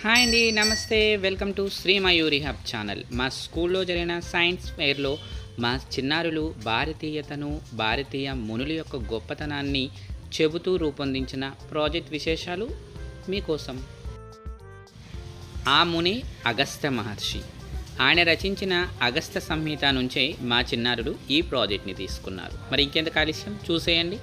Hi అండి నమస్తే welcome to Shri Mayuri hub channel మా స్కూల్లో జరిగిన సైన్స్ ఫెయిర్లో మా చిన్నారులు భారతీయతను భారతీయ మునుల యొక్క గొప్పతనాన్ని చెబుతూ రూపొందించిన ప్రాజెక్ట్ విశేషాలు మీకోసం ఆ ముని అగస్త్య మహర్షి ఆయన రచించిన అగస్త్య సంహిత నుంచే మా చిన్నారులు ఈ ప్రాజెక్ట్ని తీసుకున్నారు మరి ఇంకెంత ఆలస్యం చూసేయండి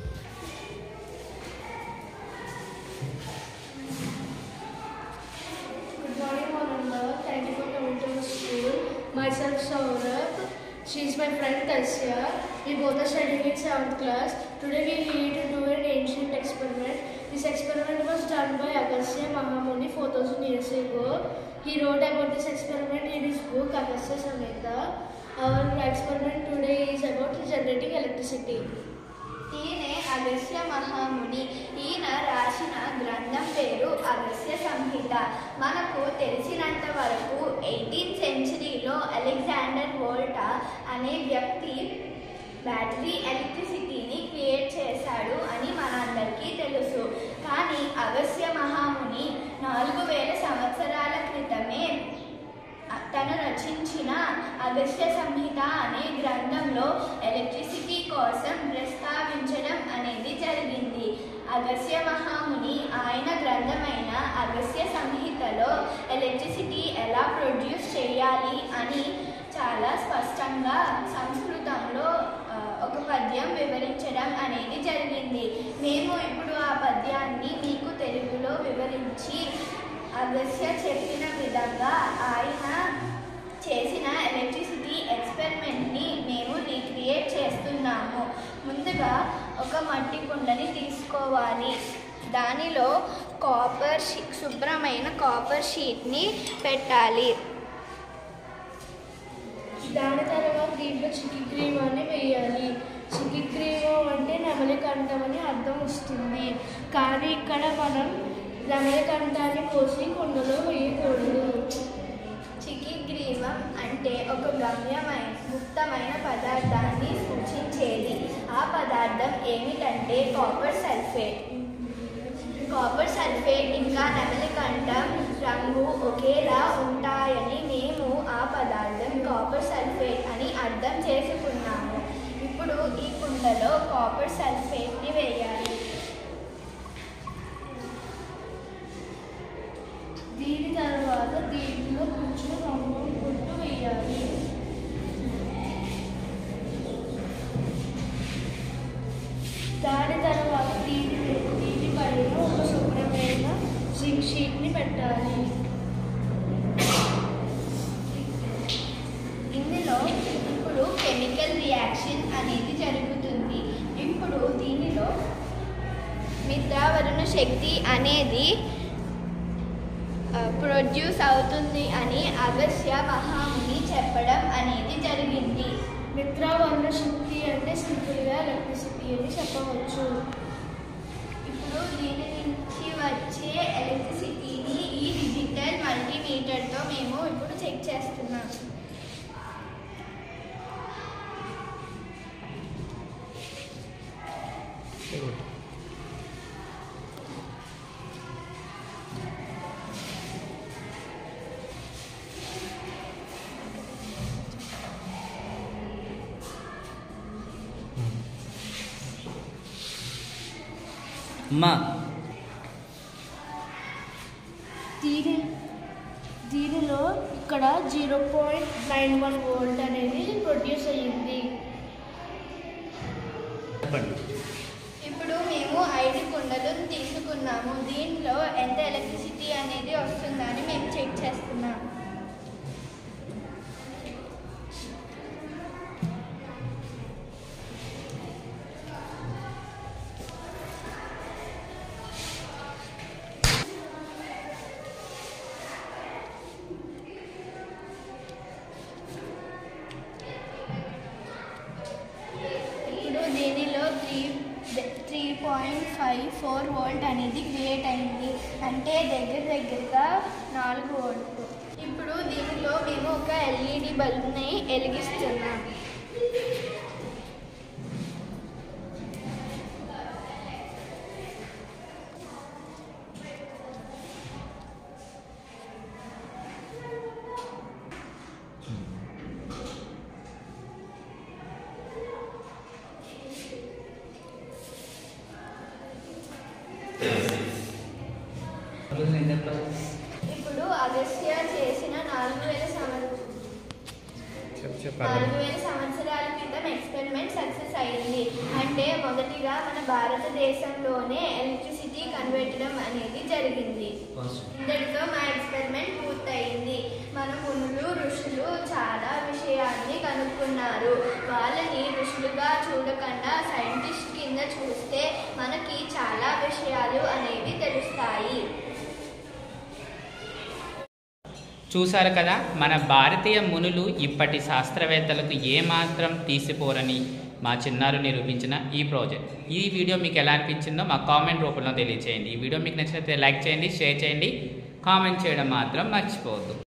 Good morning, Ananda. Thank you for coming to the school. Myself, Saurabh. She is my friend Tasya. We both are studying in 7th class. Today we are here to do an ancient experiment. This experiment was done by Agastya Mahamuni 4000 years ago. He wrote about this experiment in his book Agastya Samhita. Our experiment today is about generating electricity. ఈయనే అగస్త్య మహాముని ఈయన రాసిన గ్రంథం పేరు అగస్త్య సంహిత మనకు తెలిసినంత వరకు eighteenth సెంచరీలో Alexander Volta అనే వ్యక్తి బ్యాటరీ ఎలక్ట్రిసిటీని క్రియేట్ చేశాడు అని మనందరికీ తెలుసు కానీ అగస్త్య మహాముని నాలుగు వేల సంవత్సరాల క్రితమే తను రచించిన అగస్త్య సంహిత అనే గ్రంథంలో ఎలక్ట్రిసిటీ కోసం ప్రస్తావించడం అనేది జరిగింది అగస్త్య మహాముని ఆయన గ్రంథమైన అగస్త్య సంహితలో ఎలక్ట్రిసిటీ ఎలా ప్రొడ్యూస్ చేయాలి అని చాలా స్పష్టంగా సంస్కృతంలో ఆ, ఒక పద్యం వివరించడం అనేది జరిగింది మేము ఇప్పుడు ఆ పద్యాన్ని మీకు తెలుగులో వివరించి అగస్య చెప్పిన విధంగా ఆయన చేసిన ఎలక్ట్రిసిటీ ఎక్స్పెరిమెంట్ని మేము రీక్రియేట్ చేస్తున్నాము ముందుగా ఒక మట్టి కుండని తీసుకోవాలి దానిలో కాపర్ షీ శుభ్రమైన కాపర్ షీట్ని పెట్టాలి దాని తర్వాత దీంట్లో చికిగ్రీవాన్ని వేయాలి చికిగ్రీవం అంటే నెమలి కంఠమని అర్థం వస్తుంది కానీ ఇక్కడ మనం నెమలి కంఠాన్ని పోసి కుండలో వేయకూడదు చికిగ్రీవం అంటే ఒక గమ్యమైన ముక్తమైన పదార్థాన్ని సూచించేది ఆ పదార్థం ఏమిటంటే కాపర్ సల్ఫేట్ కాపర్ సల్ఫేట్ ఇంకా నెమలికంఠం రంగు ఒకేలా ఉంటాయని మేము ఆ పదార్థం కాపర్ సల్ఫేట్ అని అర్థం చేసుకున్నాము ఇప్పుడు ఈ కుండలో కాపర్ సల్ఫేట్ని వేయాలి దీని తర్వాత దీంట్లో కొంచెం రంగు గుట్టు వేయాలి దాని తర్వాత దీని దీనిపైన ఒక శుభ్రమైన జింక్ షీట్ని పెట్టాలి ఇందులో ఇప్పుడు కెమికల్ రియాక్షన్ అనేది జరుగుతుంది ఇప్పుడు దీనిలో మిత్రావరణ శక్తి అనేది ప్రొడ్యూస్ అవుతుంది అని అగస్య మహాముని చెప్పడం అనేది జరిగింది మిత్రావర్ణ శక్తి అంటే సింపుల్గా ఎలక్ట్రిసిటీ అని చెప్పవచ్చు ఇప్పుడు దీని నుంచి వచ్చే ఎలక్ట్రిసిటీని ఈ డిజిటల్ మల్టీమీటర్తో మేము ఇప్పుడు చెక్ చేస్తున్నాం మా దీని దీనిలో ఇక్కడ zero point nine one volt అనేది ప్రొడ్యూస్ అయ్యింది ఇప్పుడు మేము ఐదు కుండలు తీసుకున్నాము దీనిలో ఎంత ఎలక్ట్రిసిటీ అనేది వస్తుందని మేము చెక్ చేస్తున్నాము ఇప్పుడు దీనిలో three three point five four volt అనేది క్రియేట్ అయింది అంటే దగ్గర దగ్గరగా నాలుగు వోల్ట్లు ఇప్పుడు దీనిలో మేము ఒక ఎల్ఈడి బల్బ్ని వెలిగిస్తున్నాం ఇప్పుడు అగస్త్య చేసిన నాలుగు వేల సంవత్సరం చెప్పు నాలుగు వేల సంవత్సరాల క్రితం ఎక్స్పెరిమెంట్ సక్సెస్ అయింది అంటే మొదటిగా మన భారతదేశంలోనే ఎలక్ట్రిసిటీ కనిపెట్టడం అనేది జరిగింది ఇంతటితో మా ఎక్స్పెరిమెంట్ పూర్తయింది మన మునులు ఋషులు చాలా విషయాన్ని కనుక్కున్నారు వాళ్ళని ఋషులుగా చూడకుండా సైంటిస్ట్ కింద చూస్తే మనకి చాలా విషయాలు అనేవి తెలుస్తాయి చూశారు కదా మన భారతీయ మునులు ఇప్పటి శాస్త్రవేత్తలకు ఏమాత్రం తీసిపోరని మా చిన్నారు నిరూపించిన ఈ ప్రాజెక్ట్ ఈ వీడియో మీకు ఎలా అనిపించిందో మా కామెంట్ రూపంలో తెలియచేయండి ఈ వీడియో మీకు నచ్చినట్లయితే లైక్ చేయండి షేర్ చేయండి కామెంట్ చేయడం మాత్రం మర్చిపోవద్దు